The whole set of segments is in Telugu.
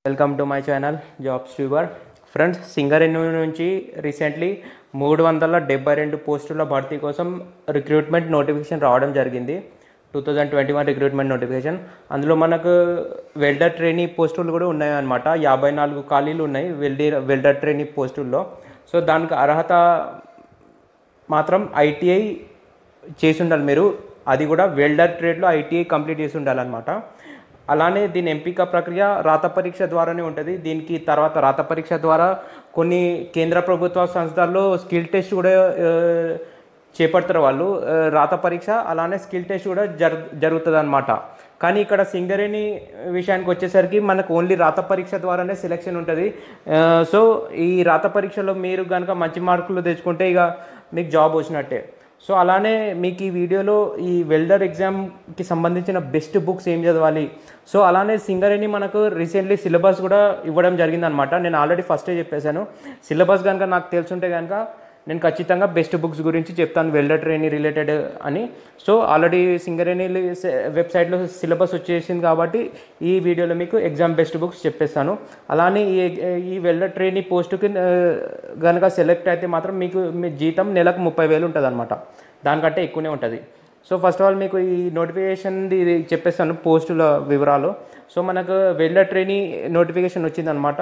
Welcome to my channel jobs tuber friends Singareni నుంచి రీసెంట్లీ మూడు వందల డెబ్బై రెండు పోస్టుల భర్తీ కోసం రిక్రూట్మెంట్ నోటిఫికేషన్ రావడం జరిగింది two thousand twenty one recruitment notification అందులో మనకు వెల్డర్ ట్రైనీ పోస్టులు కూడా ఉన్నాయి అన్నమాట యాభై నాలుగు ఖాళీలు ఉన్నాయి వెల్డీ వెల్డర్ ట్రైనీ పోస్టుల్లో సో దానికి అర్హత మాత్రం ఐటీఐ చేసి ఉండాలి మీరు అది కూడా వెల్డర్ ట్రేడ్లో ఐటీఐ కంప్లీట్ చేసి ఉండాలన్నమాట అలానే దీని ఎంపిక ప్రక్రియ రాత పరీక్ష ద్వారానే ఉంటుంది దీనికి తర్వాత రాత పరీక్ష ద్వారా కొన్ని కేంద్ర ప్రభుత్వ సంస్థల్లో స్కిల్ టెస్ట్ కూడా ఆ, చేపడతారు వాళ్ళు ఆ, రాత పరీక్ష అలానే స్కిల్ టెస్ట్ కూడా జరు జరుగుతుంది అనమాట కానీ ఇక్కడ సింగరేణి విషయానికి వచ్చేసరికి మనకు ఓన్లీ రాత పరీక్ష ద్వారానే సెలెక్షన్ ఉంటుంది ఆ, సో ఈ రాత పరీక్షలో మీరు కనుక మంచి మార్కులు తెచ్చుకుంటే ఇక మీకు జాబ్ వచ్చినట్టే సో అలానే మీకు ఈ వీడియోలో ఈ వెల్డర్ ఎగ్జామ్కి సంబంధించిన బెస్ట్ బుక్స్ ఏం చదవాలి సో అలానే సింగరేణి మనకు రీసెంట్లీ సిలబస్ కూడా ఇవ్వడం జరిగిందనమాట నేను ఆల్రెడీ ఫస్టే చెప్పేశాను సిలబస్ కనుక నాకు తెలుసుంటే కనుక నేను ఖచ్చితంగా బెస్ట్ బుక్స్ గురించి చెప్తాను వెల్డర్ ట్రైనింగ్ రిలేటెడ్ అని సో ఆల్రెడీ సింగరేణి వెబ్సైట్లో సిలబస్ వచ్చేసింది కాబట్టి ఈ వీడియోలో మీకు ఎగ్జామ్ బెస్ట్ బుక్స్ చెప్పేస్తాను అలానే ఈ ఈ వెల్డర్ ట్రైనింగ్ పోస్టుకి కనుక సెలెక్ట్ అయితే మాత్రం మీకు మీ జీతం నెలకు ముప్పై వేలు ఉంటుంది అనమాట దానికంటే ఎక్కువనే ఉంటుంది సో ఫస్ట్ ఆఫ్ ఆల్ మీకు ఈ నోటిఫికేషన్ ఇది చెప్పేస్తాను పోస్టుల వివరాలు సో మనకు వెల్డర్ ట్రైనింగ్ నోటిఫికేషన్ వచ్చిందనమాట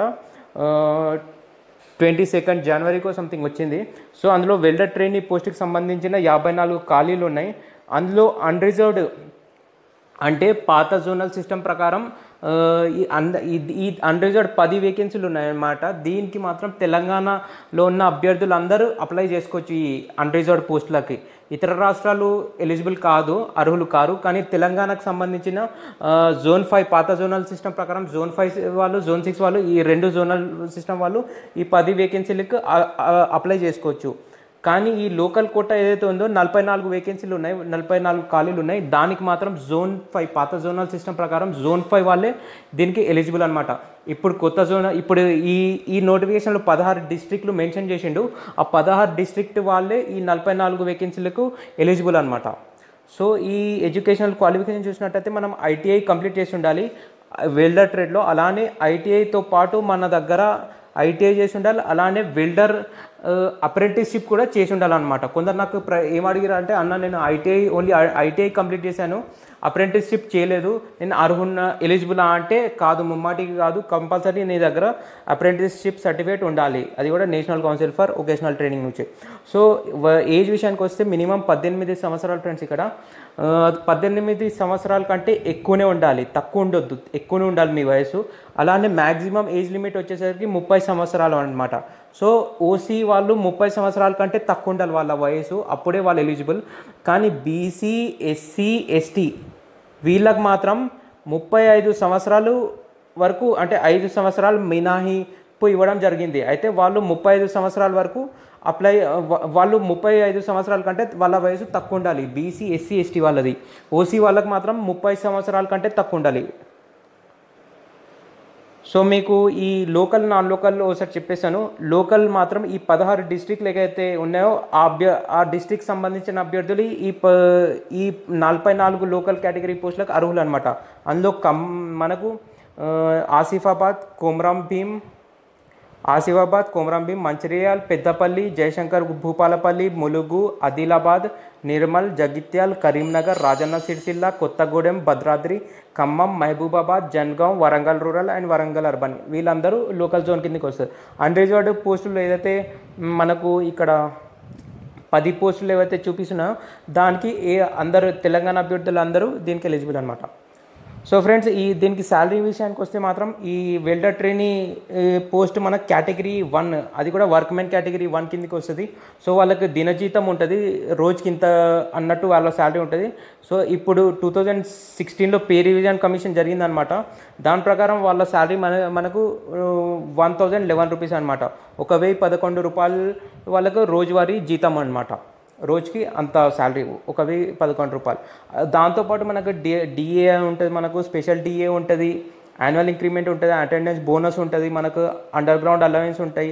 ట్వంటీ సెకండ్ జనవరికో సంథింగ్ వచ్చింది సో అందులో వెల్డర్ ట్రైనింగ్ పోస్ట్కి సంబంధించిన యాభై నాలుగు ఖాళీలు ఉన్నాయి అందులో అన్రిజర్వ్డ్ అంటే పాత జోనల్ సిస్టమ్ ప్రకారం ఆ, ఈ అంద ఈ- ఈ అన్రిజర్వ్డ్ పది వేకెన్సీలు ఉన్నాయన్నమాట దీనికి మాత్రం తెలంగాణలో ఉన్న అభ్యర్థులు అందరూ అప్లై చేసుకోవచ్చు ఈ అన్రిజర్వ్డ్ పోస్టులకి ఇతర రాష్ట్రాలు ఎలిజిబుల్ కాదు అర్హులు కారు కానీ తెలంగాణకు సంబంధించిన ఆ, జోన్ ఫైవ్ పాత జోనల్ సిస్టమ్ ప్రకారం జోన్ ఫైవ్ వాళ్ళు జోన్ సిక్స్ వాళ్ళు ఈ రెండు జోనల్ సిస్టమ్ వాళ్ళు ఈ పది వేకెన్సీలకు ఆ- ఆ- అప్లై చేసుకోవచ్చు కానీ ఈ లోకల్ కోట ఏదైతే ఉందో నలభై నాలుగు వేకెన్సీలు ఉన్నాయి నలభై నాలుగు ఖాళీలు ఉన్నాయి దానికి మాత్రం జోన్ ఫైవ్ పాత జోనల్ సిస్టమ్ ప్రకారం జోన్ ఫైవ్ వాళ్ళే దీనికి ఎలిజిబుల్ అనమాట ఇప్పుడు కొత్త జోన్ ఇప్పుడు ఈ ఈ నోటిఫికేషన్లో పదహారు డిస్ట్రిక్ట్లు మెన్షన్ చేసిండు ఆ పదహారు డిస్ట్రిక్ట్ వాళ్ళే ఈ నలభై నాలుగు వేకెన్సీలకు ఎలిజిబుల్ అనమాట సో ఈ ఎడ్యుకేషనల్ క్వాలిఫికేషన్ చూసినట్టయితే మనం ఐటీఐ కంప్లీట్ చేసి ఉండాలి వెల్డర్ ట్రేడ్లో అలానే ఐటీఐతో పాటు మన దగ్గర ఐటీఐ చేసి ఉండాలి అలానే వెల్డర్ అప్రెంటిస్షిప్ కూడా చేసి ఉండాలన్నమాట కొందరు నాకు ప్ర ఏం అడిగారు అంటే అన్న నేను ఐటీఐ ఓన్లీ ఐటీఐ కంప్లీట్ చేశాను అప్రెంటిస్షిప్ చేయలేదు నేను అర్హున్న ఎలిజిబుల్ అంటే కాదు ముమ్మాటికి కాదు కంపల్సరీ నీ దగ్గర అప్రెంటిస్షిప్ సర్టిఫికేట్ ఉండాలి అది కూడా National Council for Vocational Training నుంచి సో వ- ఏజ్ విషయానికి వస్తే మినిమం పద్దెనిమిది సంవత్సరాల ఫ్రెండ్స్ ఇక్కడ ఆ, పద్దెనిమిది సంవత్సరాల కంటే ఎక్కువనే ఉండాలి తక్కువ ఉండొద్దు ఎక్కువనే ఉండాలి మీ వయసు అలానే మ్యాక్సిమం ఏజ్ లిమిట్ వచ్చేసరికి ముప్పై సంవత్సరాలు అనమాట సో ఓసీ వాళ్ళు ముప్పై సంవత్సరాల కంటే తక్కువ ఉండాలి వాళ్ళ వయసు అప్పుడే వాళ్ళు ఎలిజిబుల్ కానీ బీసీ ఎస్సీ ఎస్టీ వీళ్ళకి మాత్రం ముప్పై ఐదు సంవత్సరాలు వరకు అంటే ఐదు సంవత్సరాలు మినహాయింపు ఇవ్వడం జరిగింది అయితే వాళ్ళు ముప్పై ఐదు సంవత్సరాల వరకు అప్లై వా- వాళ్ళు ముప్పై ఐదు సంవత్సరాల కంటే వాళ్ళ వయసు తక్కువ ఉండాలి బీసీ ఎస్సీ ఎస్టీ వాళ్ళది ఓసీ వాళ్ళకి మాత్రం ముప్పై సంవత్సరాల కంటే తక్కువ ఉండాలి సో మీకు ఈ లోకల్ నాన్ లోకల్ ఒకసారి చెప్పేశాను లోకల్ మాత్రం ఈ పదహారు డిస్ట్రిక్ట్లు ఏవైతే ఉన్నాయో ఆ అభ్య ఆ డిస్ట్రిక్ట్ సంబంధించిన అభ్యర్థులు ఈ ప ఈ నలభై నాలుగు లోకల్ కేటగిరీ పోస్టులకు అర్హులు అనమాట అందులో కమ్ మనకు ఆ, Asifabad Komaram Bheem Asifabad Komarambheem Mancherial Peddapalli Jayashankar Bhupalpally Mulugu Adilabad Nirmal Jagtial Karimnagar Rajanna Sircilla Kothagudem Bhadradri Khammam Mahabubabad Jangaon Warangal rural and Warangal urban వీళ్ళందరూ లోకల్ జోన్ కిందకి వస్తారు అన్రిజర్వ్డ్ పోస్టులు ఏదైతే మనకు ఇక్కడ పది పోస్టులు ఏవైతే చూపిస్తున్నాయో దానికి ఏ అందరూ తెలంగాణ అభ్యర్థులు అందరూ దీనికి ఎలిజిబుల్ అనమాట సో ఫ్రెండ్స్ ఈ దీనికి శాలరీ విషయానికి వస్తే మాత్రం ఈ వెల్డర్ ట్రైనీ పోస్ట్ మన కేటగిరీ వన్ అది కూడా వర్క్మెన్ కేటగిరీ వన్ కిందకి వస్తుంది సో వాళ్ళకి దినజీతం ఉంటుంది రోజుకి ఇంత అన్నట్టు వాళ్ళ శాలరీ ఉంటుంది సో ఇప్పుడు టూ థౌజండ్ సిక్స్టీన్లో పే రివిజన్ కమిషన్ జరిగిందనమాట దాని ప్రకారం వాళ్ళ శాలరీ మన మనకు వన్ థౌజండ్ లెవెన్ రూపీస్ అనమాట ఒక వెయ్యి పదకొండు రూపాయలు వాళ్ళకు రోజువారీ జీతం అనమాట రోజుకి అంత శాలరీ ఒక వెయ్యి పదకొండు రూపాయలు ఆ, దాంతోపాటు మనకు డి డిఏ ఉంటుంది మనకు స్పెషల్ డిఏ ఉంటుంది యాన్యువల్ ఇంక్రిమెంట్ ఉంటుంది అటెండెన్స్ బోనస్ ఉంటుంది మనకు అండర్ గ్రౌండ్ అలవెన్స్ ఉంటాయి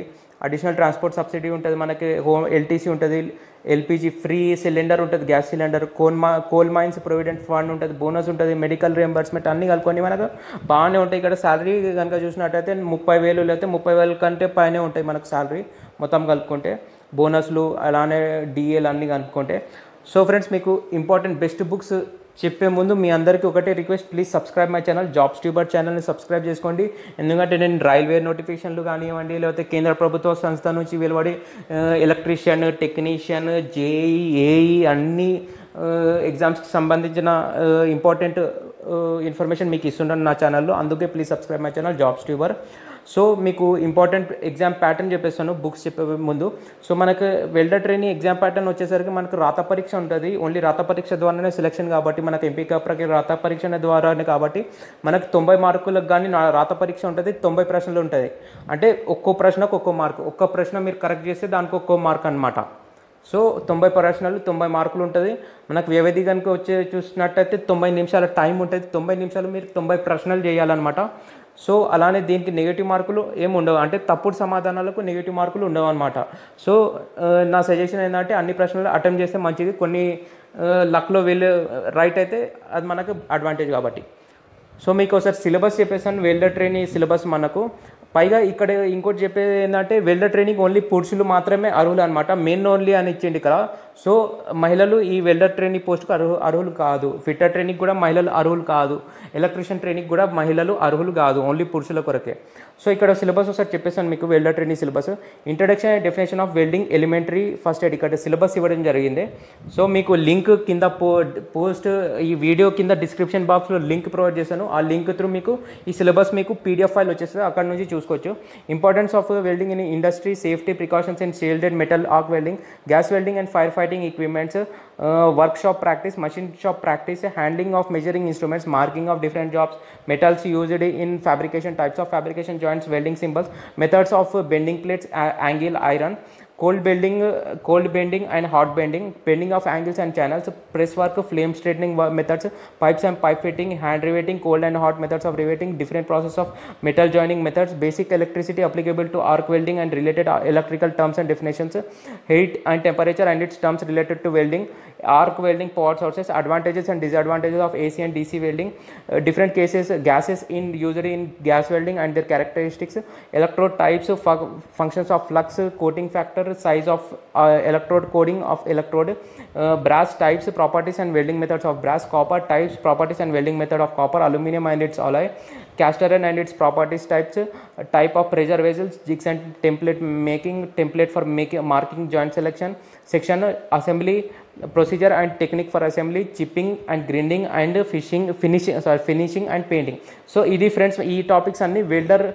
అడిషనల్ ట్రాన్స్పోర్ట్ సబ్సిడీ ఉంటుంది మనకి హోమ్ ఎల్టీసీ ఉంటుంది ఎల్పిజి ఫ్రీ సిలిండర్ ఉంటుంది గ్యాస్ సిలిండర్ కోల్ మా కోల్ మైన్స్ ప్రొవిడెంట్ ఫండ్ ఉంటుంది బోనస్ ఉంటుంది మెడికల్ రియంబర్స్మెంట్ అన్నీ కలుపుకొని మనకు బాగానే ఉంటాయి ఇక్కడ శాలరీ కనుక చూసినట్టయితే ముప్పై వేలు లేకపోతే ముప్పై వేల కంటే పైనే ఉంటాయి మనకు శాలరీ మొత్తం కలుపుకుంటే బోనస్లు అలానే డిఏలు అన్నీ కలుపుకుంటే సో ఫ్రెండ్స్ మీకు ఇంపార్టెంట్ బెస్ట్ బుక్స్ చెప్పే ముందు మీ అందరికీ ఒకటే request please subscribe my channel jobs tuber ఛానల్ని సబ్స్క్రైబ్ చేసుకోండి ఎందుకంటే నేను రైల్వే నోటిఫికేషన్లు కానివ్వండి లేకపోతే కేంద్ర ప్రభుత్వ సంస్థ నుంచి వెలువడి ఎలక్ట్రీషియన్ టెక్నీషియన్ జేఈ ఏఈ అన్ని ఎగ్జామ్స్కి సంబంధించిన ఇంపార్టెంట్ ఇన్ఫర్మేషన్ మీకు ఇస్తుంటాను నా ఛానల్లో అందుకే please subscribe my channel jobs tuber so మీకు ఇంపార్టెంట్ ఎగ్జామ్ ప్యాటర్న్ చెప్పేస్తాను బుక్స్ చెప్పే ముందు సో మనకు వెల్డర్ ట్రైనింగ్ ఎగ్జామ్ ప్యాటర్న్ వచ్చేసరికి మనకు రాత పరీక్ష ఉంటుంది ఓన్లీ రాత పరీక్ష ద్వారానే సెలెక్షన్ కాబట్టి మనకు ఎంపిక ప్రక్రియ రాత పరీక్ష ద్వారానే కాబట్టి మనకు తొంభై మార్కులకు కానీ నా రాత పరీక్ష ఉంటుంది తొంభై ప్రశ్నలు ఉంటుంది అంటే ఒక్కో ప్రశ్నకు ఒక్కో మార్కు ఒక్క ప్రశ్న మీరు కరెక్ట్ చేస్తే దానికి ఒక్కో మార్క్ అనమాట సో తొంభై ప్రశ్నలు తొంభై మార్కులు ఉంటుంది మనకు వ్యవధి కనుక వచ్చే చూసినట్టయితే తొంభై నిమిషాల టైం ఉంటుంది తొంభై నిమిషాలు మీరు తొంభై ప్రశ్నలు చేయాలన్నమాట సో అలానే దీనికి నెగిటివ్ మార్కులు ఏమి ఉండవు అంటే తప్పుడు సమాధానాలకు నెగిటివ్ మార్కులు ఉండవు అనమాట సో నా సజెషన్ ఏంటంటే అన్ని ప్రశ్నలు అటెంప్ట్ చేస్తే మంచిది కొన్ని లక్లో వెళ్ళే రైట్ అయితే అది మనకు అడ్వాంటేజ్ కాబట్టి సో మీకు ఒకసారి సిలబస్ చెప్పేసాను వెల్డర్ ట్రైనింగ్ సిలబస్ మనకు పైగా ఇక్కడ ఇంకోటి చెప్పేది ఏంటంటే వెల్డర్ ట్రైనింగ్ ఓన్లీ పురుషులు మాత్రమే అర్హులు అనమాట మెన్ ఓన్లీ అని ఇచ్చింది ఇక్కడ సో మహిళలు ఈ వెల్డర్ ట్రైనింగ్ పోస్ట్కు అర్హు అర్హులు కాదు ఫిట్టర్ ట్రైనింగ్ కూడా మహిళలు అర్హులు కాదు ఎలక్ట్రీషియన్ ట్రైనింగ్ కూడా మహిళలు అర్హులు కాదు ఓన్లీ పురుషుల కొరకే సో ఇక్కడ సిలబస్ ఒకసారి చెప్పేసాను మీకు welder training syllabus introduction and definition of welding elementary first aid ఇక్కడ సిలబస్ ఇవ్వడం జరిగింది సో మీకు లింక్ కింద పో పోస్ట్ ఈ వీడియో కింద డిస్క్రిప్షన్ బాక్స్లో లింక్ ప్రొవైడ్ చేశాను ఆ లింక్ త్రూ మీకు ఈ సిలబస్ మీకు పీడిఎఫ్ ఫైల్ వచ్చేస్తుంది అక్కడ నుంచి చూసుకోవచ్చు importance of welding in industry safety precautions in shielded metal arc welding gas welding and fire fighting equipments, uh, workshop practice, machine shop practice, handling of measuring instruments, marking of different jobs, metals used in fabrication, types of fabrication joints, welding symbols, methods of uh, bending plates, a- angle, iron, cold bending, uh, cold bending and hot bending, bending of angles and channels, press work, flame straightening wo- methods, pipes and pipe fitting, hand riveting, cold and hot methods of riveting, different process of metal joining methods, basic electricity applicable to arc welding and related uh, electrical terms and definitions, heat and temperature and its terms related to welding, arc welding power sources, advantages and disadvantages of AC and DC welding, uh, different cases, gases in used in gas welding and their characteristics, electrode types, fu- functions of flux, coating factor, size of uh, electrode coding of electrode, uh, brass types, properties and welding methods of brass, copper types, properties and welding method of copper, aluminum and its alloy, cast iron and its properties types, uh, type of pressure vessels, jigs and template making, template for making marking joint selection, section uh, assembly procedure and technique for assembly, chipping and grinding and fishing, finishing, sorry, finishing and painting. So ఇది ఫ్రెండ్స్ ఈ టాపిక్స్ అన్ని వెల్డర్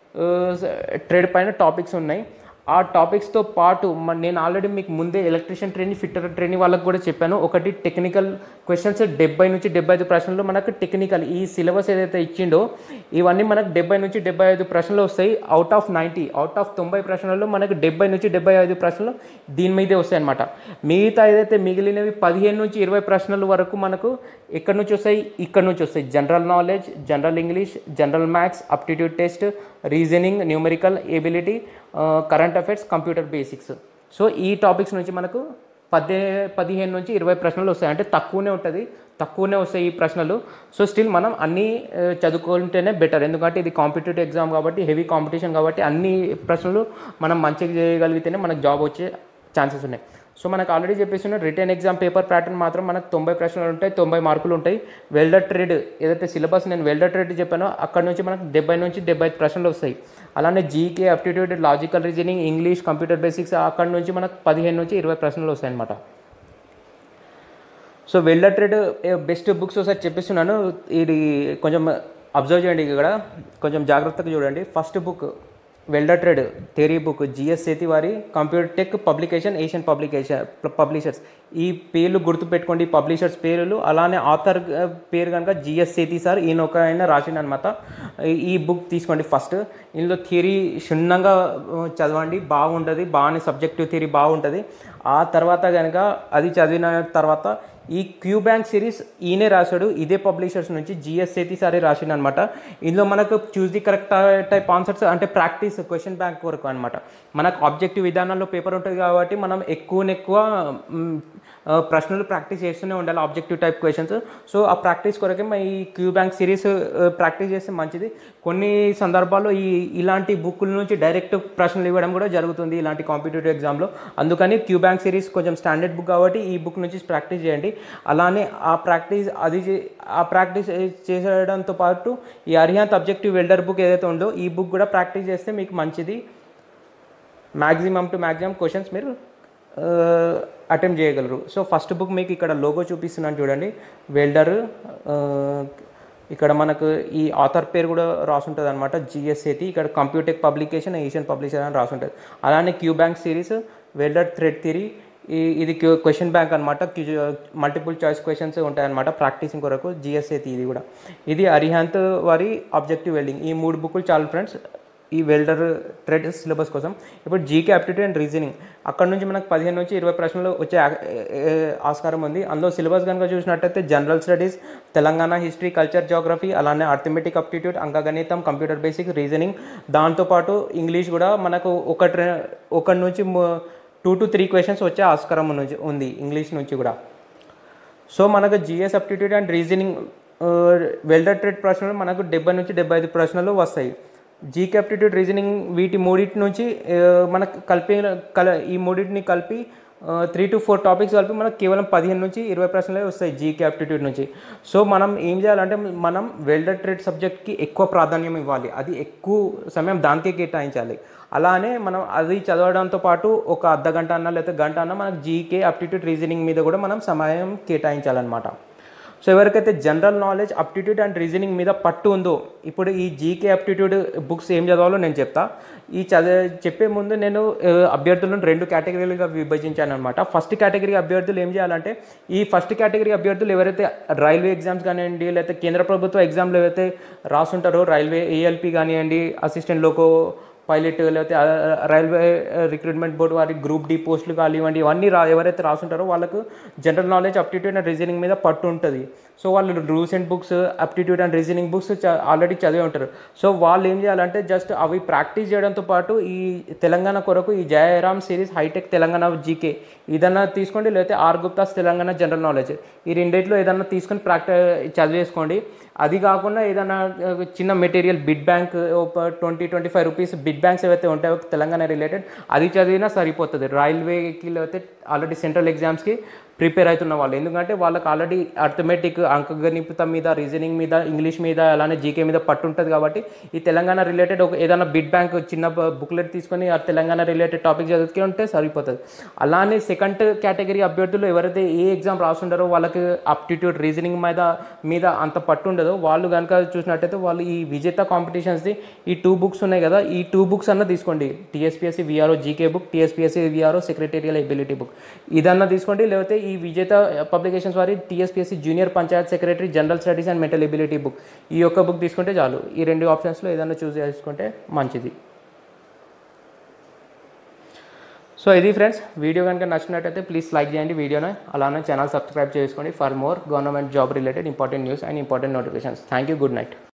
ట్రేడ్ పైన టాపిక్స్ ఉన్నాయి ఆ టాపిక్స్తో పాటు మ- నేను ఆల్రెడీ మీకు ముందే ఎలక్ట్రీషియన్ ట్రైనింగ్ ఫిట్టర్ ట్రైనింగ్ వాళ్ళకి కూడా చెప్పాను ఒకటి టెక్నికల్ క్వశ్చన్స్ డెబ్బై నుంచి డెబ్బై ఐదు ప్రశ్నలు మనకు టెక్నికల్ ఈ సిలబస్ ఏదైతే ఇచ్చిండో ఇవన్నీ మనకు డెబ్బై నుంచి డెబ్బై ఐదు ప్రశ్నలు వస్తాయి out of ninety out of తొంభై ప్రశ్నలలో మనకు డెబ్బై నుంచి డెబ్బై ఐదు ప్రశ్నలు దీని మీదే వస్తాయి అనమాట మిగతా ఏదైతే మిగిలినవి పదిహేను నుంచి ఇరవై ప్రశ్నల వరకు మనకు ఎక్కడి నుంచి వస్తాయి ఇక్కడ నుంచి వస్తాయి general knowledge general English general maths aptitude test reasoning numerical ability current affairs computer basics so ఈ టాపిక్స్ నుంచి మనకు పదే పదిహేను నుంచి ఇరవై ప్రశ్నలు వస్తాయి అంటే తక్కువనే ఉంటుంది తక్కువనే వస్తాయి ఈ ప్రశ్నలు సో స్టిల్ మనం అన్నీ ఆ, చదువుకుంటేనే బెటర్ ఎందుకంటే ఇది కాంపిటేటివ్ ఎగ్జామ్ కాబట్టి హెవీ కాంపిటీషన్ కాబట్టి అన్ని ప్రశ్నలు మనం మంచిగా చేయగలిగితేనే మనకు జాబ్ వచ్చే ఛాన్సెస్ ఉన్నాయి సో మనకు ఆల్రెడీ చెప్పేసిన రిటర్న్ ఎగ్జామ్ పేపర్ ప్యాటర్న్ మాత్రం మనకు తొంభై ప్రశ్నలు ఉంటాయి తొంభై మార్కులు ఉంటాయి వెల్డర్ ట్రేడ్ ఏదైతే సిలబస్ నేను వెల్డర్ ట్రేడ్ చెప్పానో అక్కడ నుంచి మనకు డెబ్బై నుంచి డెబ్బై ఐదు ప్రశ్నలు వస్తాయి అలానే GK aptitude logical reasoning English computer basics అక్కడ నుంచి మనకు పదిహేను నుంచి ఇరవై ప్రశ్నలు వస్తాయి అనమాట so welder trade best books ఒకసారి చెప్పిస్తున్నాను ఇది కొంచెం అబ్జర్వ్ చేయండి ఇక్కడ కొంచెం జాగ్రత్తగా చూడండి first book welder trade theory book GS Sethi వారి computer tech publication Asian publication publishers ఈ పేర్లు గుర్తుపెట్టుకోండి పబ్లిషర్స్ పేర్లు అలానే ఆథర్ పేరు కనుక జిఎస్ సేతి సార్ ఈయన ఒక ఆయన రాసిండు అనమాట ఈ బుక్ తీసుకోండి ఫస్ట్ ఇందులో థియరీ క్షుణ్ణంగా ఆ, చదవండి బాగుంటుంది బాగానే సబ్జెక్టివ్ థియరీ బాగుంటుంది ఆ తర్వాత కనుక అది చదివిన తర్వాత ఈ క్యూ బ్యాంక్ సిరీస్ ఈయనే రాశాడు ఇదే పబ్లిషర్స్ నుంచి జిఎస్ సేతి సారి రాసిండు అనమాట ఇందులో మనకు choose the correct type answers అంటే ప్రాక్టీస్ క్వశ్చన్ బ్యాంక్ వరకు అనమాట మనకు ఆబ్జెక్టివ్ విధానంలో పేపర్ ఉంటుంది కాబట్టి మనం ఎక్కువనెక్కువ మ్, ఆ, ప్రశ్నలు ప్రాక్టీస్ చేస్తూనే ఉండాలి ఆబ్జెక్టివ్ టైప్ క్వశ్చన్స్ సో ఆ ప్రాక్టీస్ కొరకే మా ఈ క్యూ బ్యాంక్ సిరీస్ ప్రాక్టీస్ చేస్తే మంచిది కొన్ని సందర్భాల్లో ఈ ఇలాంటి బుక్కుల నుంచి డైరెక్ట్ ప్రశ్నలు ఇవ్వడం కూడా జరుగుతుంది ఇలాంటి కాంపిటేటివ్ ఎగ్జామ్లో అందుకని క్యూ బ్యాంక్ సిరీస్ కొంచెం స్టాండర్డ్ బుక్ కాబట్టి ఈ బుక్ నుంచి ప్రాక్టీస్ చేయండి అలానే ఆ ప్రాక్టీస్ అది చే- ఆ ప్రాక్టీస్ చేసేయడంతో పాటు ఈ అరిహాంత్ అబ్జెక్టివ్ వెల్డర్ బుక్ ఏదైతే ఉందో ఈ బుక్ కూడా ప్రాక్టీస్ చేస్తే మీకు మంచిది మ్యాక్సిమం టు మ్యాక్సిమం క్వశ్చన్స్ మీరు అటెంప్ట్ చేయగలరు సో ఫస్ట్ బుక్ మీకు ఇక్కడ లోగో చూపిస్తున్నాను చూడండి వెల్డర్ ఇక్కడ మనకు ఈ ఆథర్ పేరు కూడా రాసుంటుంది అనమాట జిఎస్ఏటి ఇక్కడ కంప్యూటెక్ పబ్లికేషన్ ఏషియన్ పబ్లిషర్ అని రాసుంటుంది అలానే Q bank series welder trade theory ఈ ఇది క్వశ్చన్ బ్యాంక్ అనమాట మల్టిపుల్ చాయిస్ క్వశ్చన్స్ ఉంటాయన్నమాట ప్రాక్టీసింగ్ కొరకు జిఎస్ఏటి ఇది కూడా ఇది అరిహాంత్ వారి ఆబ్జెక్టివ్ వెల్డింగ్ ఈ మూడు బుక్కులు చాలు ఫ్రెండ్స్ ఈ వెల్డర్ ట్రెడ్ సిలబస్ కోసం ఇప్పుడు జీకే అప్టిట్యూడ్ అండ్ రీజనింగ్ అక్కడ నుంచి మనకు పదిహేను నుంచి ఇరవై ప్రశ్నలు వచ్చే ఆ- ఏ- ఆస్కారం ఉంది అందులో సిలబస్ కనుక చూసినట్టయితే general studies Telangana history culture geography అలానే అర్థమెటిక్ అప్టిట్యూడ్ అంకగణితం కంప్యూటర్ బేసిక్స్ రీజనింగ్ దాంతోపాటు ఇంగ్లీష్ కూడా మనకు ఒకటి రె- ఒకటి నుంచి టూ టు త్రీ క్వశ్చన్స్ వచ్చే ఆస్కారం నుంచి ఉంది ఇంగ్లీష్ నుంచి కూడా సో మనకు GS aptitude and reasoning welder trade ప్రశ్నలు మనకు డెబ్బై నుంచి డెబ్బై ఐదు ప్రశ్నలు వస్తాయి జీకే అప్టిట్యూడ్ రీజనింగ్ వీటి మూడింటి నుంచి ఆ, మనకు కలిపి కల ఈ మూడింటిని కలిపి త్రీ టు ఫోర్ టాపిక్స్ కలిపి మనకు కేవలం పదిహేను నుంచి ఇరవై ప్రశ్నలే వస్తాయి జీకే అప్టిట్యూడ్ నుంచి సో మనం ఏం చేయాలంటే మనం వెల్డర్ ట్రేడ్ సబ్జెక్ట్కి ఎక్కువ ప్రాధాన్యం ఇవ్వాలి అది ఎక్కువ సమయం దానికే కేటాయించాలి అలానే మనం అది చదవడంతో పాటు ఒక అర్ధ గంట అన్న లేదా గంట అన్న మనకు జీకే అప్టిట్యూడ్ రీజనింగ్ మీద కూడా మనం సమయం కేటాయించాలన్నమాట సో ఎవరికైతే general knowledge aptitude and reasoning మీద పట్టు ఉందో ఇప్పుడు ఈ జీకే అప్టిట్యూడ్ బుక్స్ ఏం చదవాలో నేను చెప్తా ఈ చదివే చెప్పే ముందు నేను ఆ, అభ్యర్థులను రెండు కేటగిరీలుగా విభజించాను అనమాట ఫస్ట్ కేటగిరీ అభ్యర్థులు ఏం చేయాలంటే ఈ ఫస్ట్ కేటగిరీ అభ్యర్థులు ఎవరైతే రైల్వే ఎగ్జామ్స్ కానివ్వండి లేకపోతే కేంద్ర ప్రభుత్వ ఎగ్జామ్లు ఏవైతే రాసుంటారో రైల్వే ఏఎల్పి కానివ్వండి అసిస్టెంట్ లోకో పైలట్ లేకపోతే ఆ, రైల్వే రిక్రూట్మెంట్ బోర్డు వారి గ్రూప్ డి పోస్టులు కానివ్వండి ఇవన్నీ రా ఎవరైతే రాసుంటారో వాళ్ళకు general knowledge aptitude and reasoning మీద పట్టు ఉంటుంది సో వాళ్ళు Lucent books aptitude and reasoning books already చదివి ఉంటారు సో వాళ్ళు ఏం చేయాలంటే జస్ట్ అవి ప్రాక్టీస్ చేయడంతో పాటు ఈ తెలంగాణ కొరకు ఈ Jayaram series hitech Telangana GK ఏదన్నా తీసుకోండి లేకపోతే R Gupta's Telangana general knowledge ఈ రెండిట్లో ఏదన్నా తీసుకొని ప్రాక్టీ చదివేసుకోండి అది కాకుండా ఏదైనా ఆ, చిన్న మెటీరియల్ బిడ్ బ్యాంక్ ఒక twenty twenty five rupees bit banks ఏవైతే ఉంటాయో తెలంగాణ రిలేటెడ్ అది చదివినా సరిపోతుంది రైల్వేకి లేకపోతే ఆల్రెడీ సెంట్రల్ ఎగ్జామ్స్కి ప్రిపేర్ అవుతున్న వాళ్ళు ఎందుకంటే వాళ్ళకి ఆల్రెడీ అర్థమెటిక్ అంకగణితం మీద రీజనింగ్ మీద ఇంగ్లీష్ మీద అలానే జీకే మీద పట్టు ఉంటుంది కాబట్టి ఈ తెలంగాణ రిలేటెడ్ ఒక ఏదైనా బిడ్ బ్యాంక్ చిన్న బుక్లెట్ తీసుకొని ఆ తెలంగాణ రిలేటెడ్ టాపిక్ చదివితే ఉంటే సరిపోతుంది అలానే సెకండ్ కేటగిరీ అభ్యర్థులు ఎవరైతే ఏ ఎగ్జామ్ రాసుంటారో వాళ్ళకి అప్టిట్యూడ్ రీజనింగ్ మీద మీద అంత పట్టు ఉండదో వాళ్ళు కనుక చూసినట్టయితే వాళ్ళు ఈ విజేత కాంపిటీషన్స్ది ఈ టూ బుక్స్ ఉన్నాయి కదా ఈ టూ బుక్స్ అన్న తీసుకోండి TSPSC VRO GK book TSPSC VRO secretarial ability book ఇదన్నా తీసుకోండి లేకపోతే ఈ విజేత పబ్లికేషన్స్ వారి TSPSC junior panchayat secretary general studies and mental ability book ఈ ఒక్క బుక్ తీసుకుంటే చాలు ఈ రెండు ఆప్షన్స్లో ఏదైనా చూస్ చేసుకుంటే మంచిది సో ఇది ఫ్రెండ్స్ వీడియో కనుక నచ్చినట్టయితే ప్లీజ్ లైక్ చేయండి వీడియోని అలానే ఛానల్ సబ్స్క్రైబ్ చేసుకోండి for more government job related important news and important notifications thank you good night